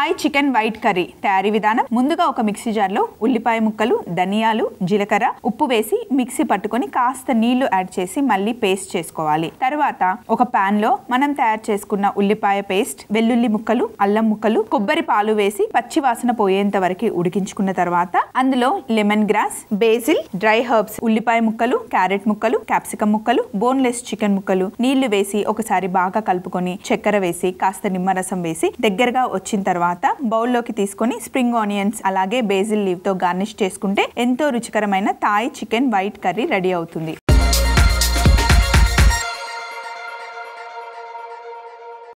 Thai chicken white curry తయారీ విధానం ముందుగా ఒక మిక్సీ జార్లో ఉల్లిపాయ ముక్కలు ధనియాలు జీలకర్ర ఉప్పు వేసి మిక్సీ పట్టుకొని కాస్త నీళ్లు యాడ్ చేసి మళ్ళీ పేస్ట్ చేసుకోవాలి తర్వాత ఒక పాన్ లో మనం తయారు చేసుకున్న ఉల్లిపాయ పేస్ట్ వెల్లుల్లి ముక్కలు అల్లం ముక్కలు కొబ్బరి పాలు వేసి పచ్చి వాసన పోయేంత వరకు ఉడికించుకున్న తర్వాత అందులో lemon grass basil dry herbs ఉల్లిపాయ ముక్కలు క్యారెట్ ముక్కలు క్యాప్సికం ముక్కలు బోన్లెస్ చికెన్ ముక్కలు నీళ్లు వేసి ఒకసారి బాగా కలుపుకొని చక్కెర వేసి కాస్త నిమ్మరసం వేసి దగ్గరగా వచ్చిన తర్వాత బౌల్లోకి తీసుకొని స్ప్రింగ్ ఆనియన్స్ అలాగే బేజిల్ లీవ్ తో గార్నిష్ చేసుకుంటే ఎంతో రుచికరమైన Thai chicken white curry ready అవుతుంది